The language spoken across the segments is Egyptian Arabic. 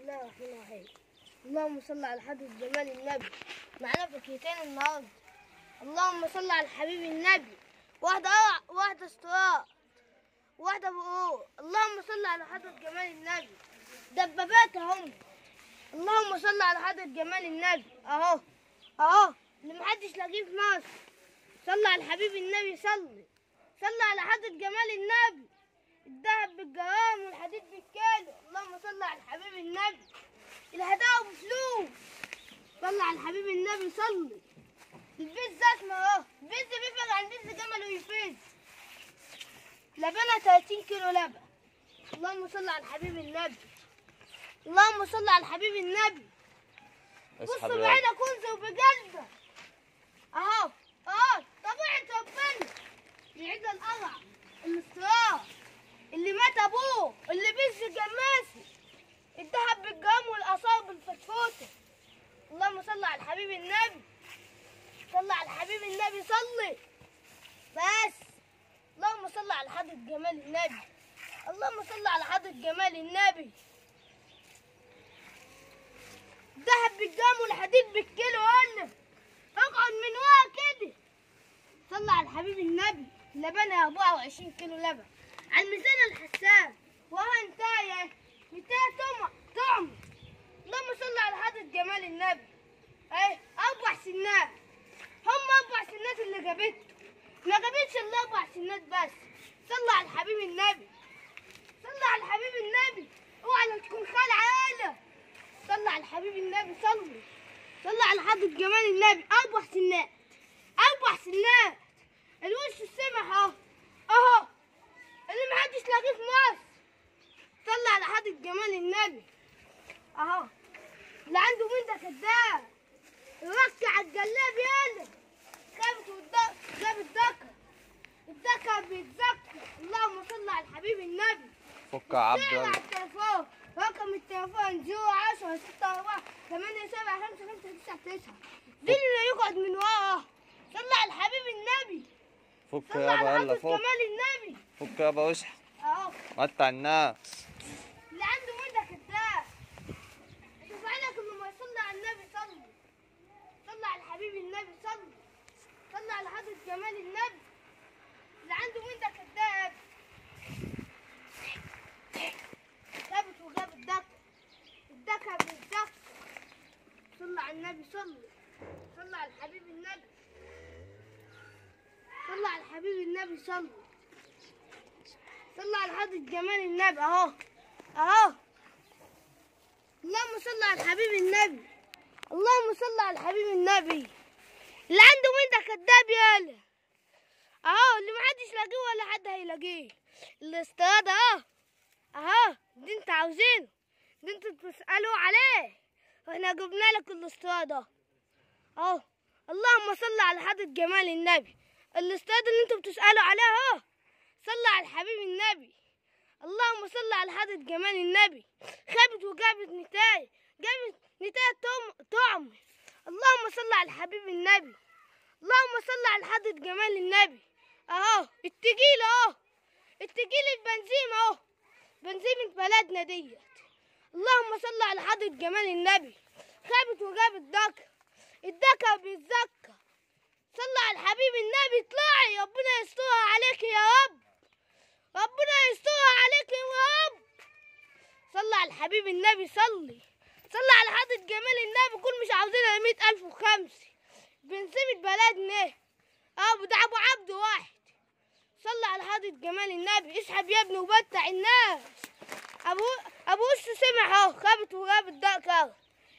الله الرحمن الرحيم اللهم صل على حضرة جمال النبي معانا فكرتين النهارده اللهم صل على حبيب النبي واحدة أوع- واحدة استواء واحدة بقول اللهم صل على حضرة جمال النبي دبابات هم اللهم صل على حضرة جمال النبي اهو اهو اللي محدش لاقيه في مصر صل على حبيب النبي صلي صل على حضرة جمال النبي الذهب بالجرام والحديد بالكيلو اللهم صل على حبيب النبي الهدايا بفلوس صل على حبيب النبي صلي البيز اسمه اهو البيز بيفرق عن بيز جمل ويفيز لبنها 30 كيلو لبن اللهم صل على حبيب النبي اللهم صل على حبيب النبي اسحب بص يلا بعينك انزل بقلبك اهو اهو طبيعة ربنا يعيد القرع الاستراء اللي مات ابوه اللي بيز جماسي الذهب بالجرام والاثار بالفتفوته اللهم صل على حبيب النبي صل على حبيب النبي صلي بس اللهم صل على حضرة جمال النبي اللهم صل على حضرة جمال النبي ذهب بالجرام والحديد بالكيلو قلنا اقعد من ورا كده صل على حبيب النبي لبنها 24 كيلو لبن على الميزان الحساس وها انتهى 200 طعم طعم اللهم صل على حضرة جمال النبي ايه اربع سنات هم اربع سنات اللي جابته ما جابتش الا اربع سنات بس صل على حبيب النبي صل على حبيب النبي اوعى لا تكون خال عاله صل على حبيب النبي صلي صل على حضرة جمال النبي اربع سنات اربع سنات الوش السمح اهو اهو اللي محدش لاقيه في مصر صل على حضرة جمال النبي اهو اللي عنده مين ده كداب ركع الجلاب يلا خابت والدك جاب الدكر الدكر بيتذكر اللهم صل على حبيب النبي فك يا عبد اتصل على يلا التليفون رقم التليفون 0 10 6 4 8 7 5 5 9 9 دي اللي يقعد من ورا صل على حبيب النبي فك صل على يابا يلا حضرة فك جمال النبي فك يابا واصحى اهو قطع الناس اللي عنده مين كذاب تفعلك انه ما يصلي على النبي صلي صلي على حبيب النبي صلي صلي على حضرة جمال النبي اللي عنده مين كذاب جابت وجاب الدكة الدكة بالدكة صلي على النبي صلي صلي على حبيب النبي صلي على حبيب النبي صلي صلى على حضرة جمال النبي اهو اهو اللهم صل على حبيب النبي اللهم صل على حبيب النبي اللي عنده مين ده كداب يالا اهو اللي محدش لاقيه ولا حد هيلاقيه الاستراد اهو اهو دي انت عاوزينه دي انتوا بتسألوا عليه واحنا جبنا لك الاستراد اهو اهو اللهم صل على حضرة جمال النبي الاستراد اللي انتوا بتسألوا عليه اهو صلى على حبيب النبي اللهم صل على حضرة جمال النبي خابت وجابت نتاي جابت نتاي طعم طعم اللهم صل على حبيب النبي اللهم صل على حضرة جمال النبي اهو التجيل اهو التجيل البنزين اهو بنزين بلدنا ديت اللهم صل على حضرة جمال النبي خابت وجابت دكر الدكر بيتذكر صلى على حبيب النبي اطلعي ربنا يسترها عليك يا رب ربنا يسترها عليك يا رب صلى على حبيب النبي صلي صلى على حضرة جمال النبي كل مش عاوزينها مئة ألف وخمسة بنسيب بلدنا اه ده أبو عبد واحد صلى على حضرة جمال النبي اسحب يا ابني وبتع الناس أبو أبو وش سمع اهو خابت وغابت دقك اهو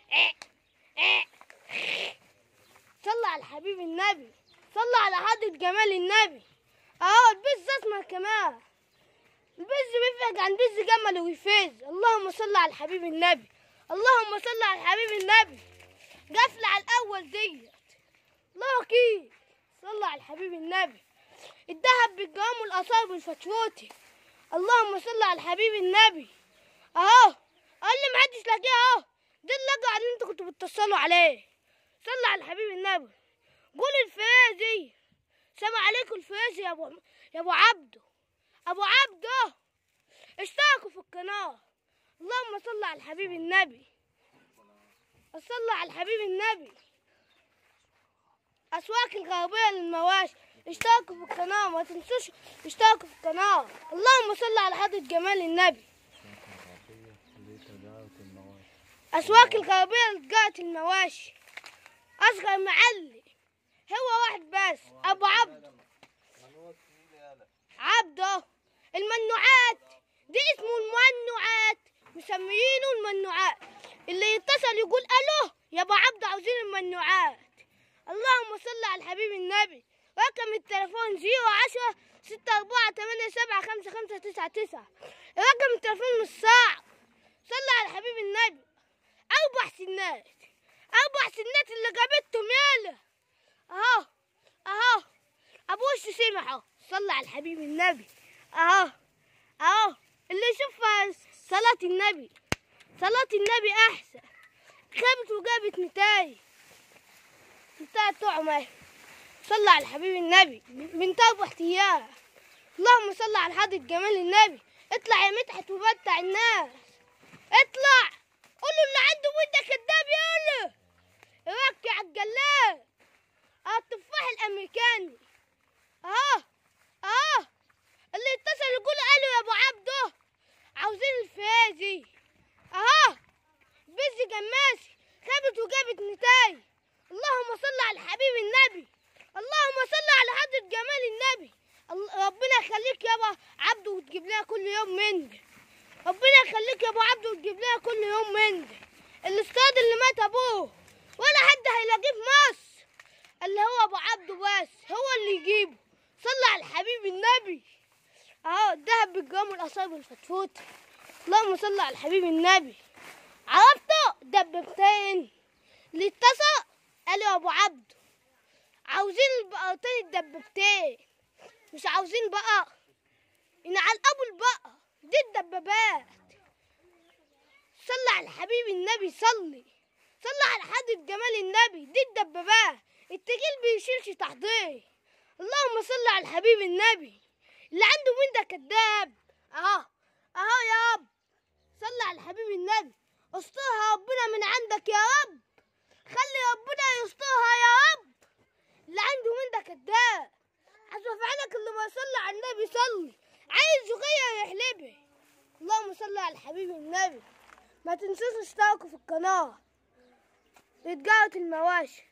صلى على حبيب النبي صلى على حضرة جمال النبي اهو البز اسمه كمان البز بيفرق عن بز جمل ويفيز اللهم صل على حبيب النبي اللهم صل على حبيب النبي قفل على الاول ديت الله اكيد صل على حبيب النبي الذهب بالجرام والاثار بالفتفوتي اللهم صل على حبيب النبي اهو قال لي محدش لاقيه اهو ده اللقع اللي انتوا كنتوا بتتصلوا عليه صل على حبيب النبي قول الفازي سمع عليكم الفازي يا ابو يا ابو عبده ابو عبده اشتركوا في القناه اللهم صل على الحبيب النبي صل على الحبيب النبي أسواق الغربية للمواشي اشتركوا في القناة ما تنسوش اشتركوا في القناة اللهم صل على حضرة جمال النبي أسواق الغربية لتجارة المواشي أصغر معلي هو واحد بس أبو عبد عبده الممنوعات دي اسمه الممنوعات مسميينه الممنوعات اللي يتصل يقول الو يا ابو عبد عاوزين الممنوعات اللهم صل على الحبيب النبي رقم التليفون زيرو عشرة ستة أربعة تمانية سبعة خمسة خمسة تسعة تسعة رقم التليفون مش صعب صل على الحبيب النبي أربع سنات أربع سنات اللي جابتهم يالا أهو أهو أبو وش سمح أهو صل على الحبيب النبي أهو أهو اللي يشوفها صلاة النبي صلاة النبي أحسن جابت وجابت نتاي نتاي طعمة أهي. صل على الحبيب النبي بنت أبو احتياج اللهم صل على حضرة جمال النبي اطلع يا مدحت وبتع الناس اطلع قولوا اللي عنده ودة كداب يقوله ركع على الجلاد اه التفاح الامريكاني اه اه اللي اتصل يقول الو يا ابو عبده عاوزين الفازي اه بيزي جماسي خابت وجابت نتاي اللهم صل على الحبيب النبي اللهم صل على حضرة جمال النبي ال- ربنا يخليك يابا عبده وتجيب لنا كل يوم من ده ربنا يخليك يا ابو عبده وتجيب لنا كل يوم من ده الاستاذ اللي مات ابوه ولا حد هيلاقيه في مصر اللي هو ابو عبده بس هو اللي يجيبه صلى على الحبيب النبي اهو الذهب بالجرام والاصابع الفتفوت اللهم صل على الحبيب النبي عرفته دببتين اللي اتصل قال يا ابو عبده عاوزين البقرتين الدببتين مش عاوزين بقى ينعل ابو البقر دي الدبابات صلى على الحبيب النبي صلي صلى على حضرة جمال النبي دي الدبابات التقيل بيشيلش تحضير اللهم صل على الحبيب النبي اللي عنده من ده كذاب اهو اهو يا رب صلى على الحبيب النبي استرها ربنا من عندك يا رب خلي ربنا يسترها يا رب اللي عنده من ده كذاب حسب عينك اللي ما يصلي على النبي صلي عايز يغير يحلبه اللهم صل على الحبيب النبي ما تنسوش اشتركوا في القناة لتجارة المواشي